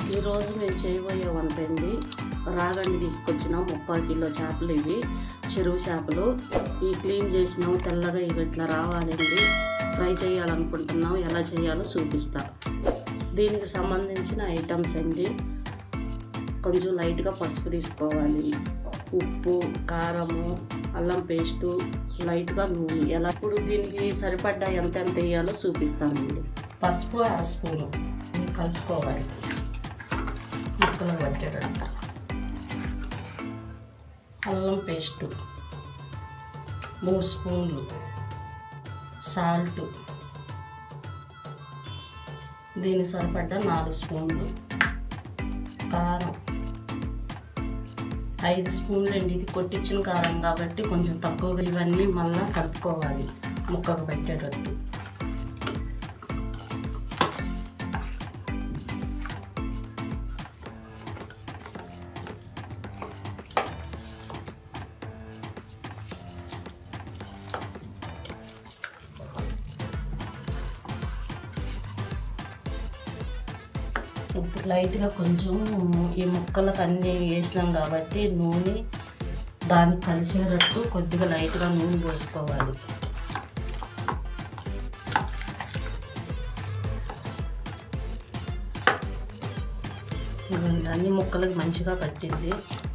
ఈరోజు నేను చేయబోయే వంట అండి రాగండి తీసుకొచ్చిన ముప్పై కిలో చేపలు ఇవి చెరువు చేపలు ఈ క్లీన్ చేసినాం తెల్లగా ఇవి ఇట్లా రావాలండి ఫ్రై చేయాలనుకుంటున్నాం ఎలా చేయాలో చూపిస్తా దీనికి సంబంధించిన ఐటమ్స్ అండి కొంచెం లైట్గా పసుపు తీసుకోవాలి ఉప్పు కారము అల్లం పేస్టు లైట్గా నూనె ఎలా ఇప్పుడు దీనికి సరిపడ్డ ఎంత ఎంత వేయాలో చూపిస్తానండి పసుపు అర స్పూను ఇది కలుపుకోవాలి ముక్కలు పట్టేటట్టు అల్లం పేస్టు మూడు స్పూన్లు సాల్ట్ దీనికి సరిపడ్డ నాలుగు స్పూన్లు కారం ఐదు స్పూన్లు అండి ఇది కొట్టించిన కారం కాబట్టి కొంచెం తక్కువగా ఇవన్నీ మళ్ళీ కలుపుకోవాలి ముక్కకు పెట్టేటట్టు ఇప్పుడు లైట్గా కొంచెం ఈ ముక్కలకు అన్నీ వేసినాం కాబట్టి నూనె దానికి కలిసేటట్టు కొద్దిగా లైట్గా నూనె పోసుకోవాలి ఇవ్వండి అన్ని ముక్కలకు మంచిగా పట్టింది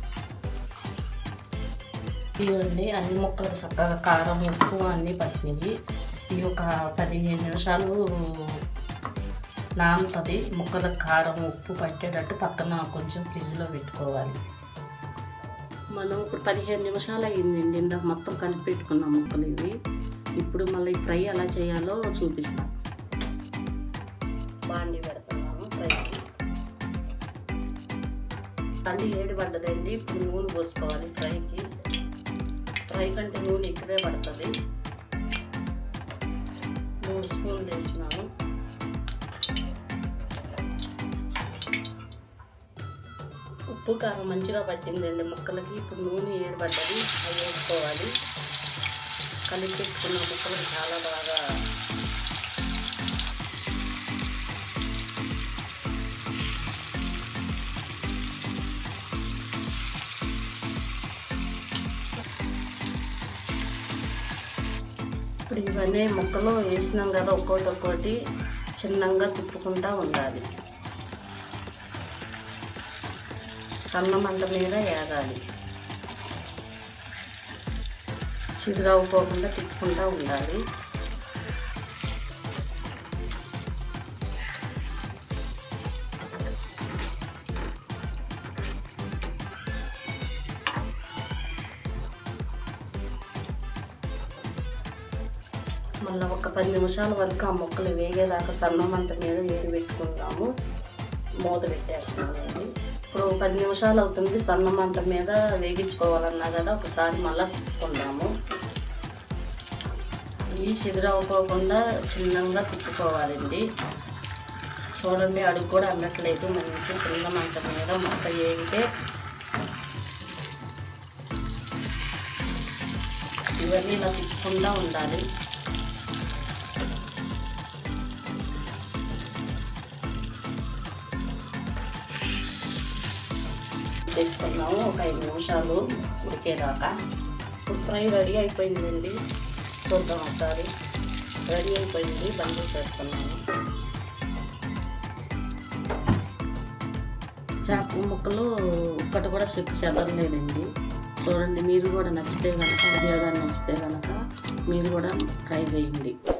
ఇవ్వండి అన్ని ముక్కలకు చక్కగా కారం ఉప్పు అన్నీ పట్టినాయి ఇవి ఒక పదిహేను నిమిషాలు నానుతుంది ముక్కలకు కారం ఉప్పు పట్టేటట్టు పక్కన కొంచెం ఫ్రిడ్జ్లో పెట్టుకోవాలి మనం ఇప్పుడు పదిహేను నిమిషాలు అయ్యిందండి ఇందాక మొత్తం కలిపి పెట్టుకున్నాం ముక్కలు ఇవి ఇప్పుడు మళ్ళీ ఫ్రై ఎలా చేయాలో చూపిస్తాం బాండి పెడుతున్నాను ఫ్రై బాండి ఏడు పడ్డదండి ఇప్పుడు నూనె పోసుకోవాలి ఫ్రైకి ఫ్రై కంటే నూనె ఎక్కువే పడుతుంది మూడు స్పూన్లు వేసినాను ఉప్పు కారం మంచిగా పట్టిందండి ముక్కలకి ఇప్పుడు నూనె ఏర్పడ్డది అవి వేసుకోవాలి కలిపి పెట్టుకున్న ముక్కలు చాలా బాగా ఇప్పుడు ఇవన్నీ ముక్కలు వేసినాం కదా ఒక్కోటి ఒక్కోటి చిన్నంగా తిప్పుకుంటా ఉండాలి సన్న మంట మీద వేగాలి చిరుగవ్వుకోకుండా తిప్పుకుంటూ ఉండాలి మళ్ళీ ఒక పది నిమిషాల వరకు ఆ మొక్కలు వేగేదాకా సన్న మంట మీద వేడి పెట్టుకుందాము మూత పెట్టేస్తున్నానండి ఇప్పుడు పది నిమిషాలు అవుతుంది సన్న మంట మీద వేగించుకోవాలన్నా కదా ఒకసారి మళ్ళీ తిప్పుకుందాము ఈ అవ్వకోకుండా చిన్నగా తిప్పుకోవాలండి చూడండి అడుగు కూడా అన్నట్లయితే మంచి చిన్న మంట మీద మొక్క వేగితే ఇవన్నీ ఇలా తిప్పుకుంటూ ఉండాలి తీసుకున్నాము ఒక ఐదు నిమిషాలు ఉడికేదాకా ఇప్పుడు ఫ్రై రెడీ అయిపోయిందండి చూద్దాం ఒకసారి రెడీ అయిపోయింది బంద్ చేస్తున్నాను చేప ముక్కలు ఒక్కటి కూడా చెక్కు చెదరలేదండి చూడండి మీరు కూడా నచ్చితే కనుక ఉద్యోగాలు నచ్చితే కనుక మీరు కూడా ట్రై చేయండి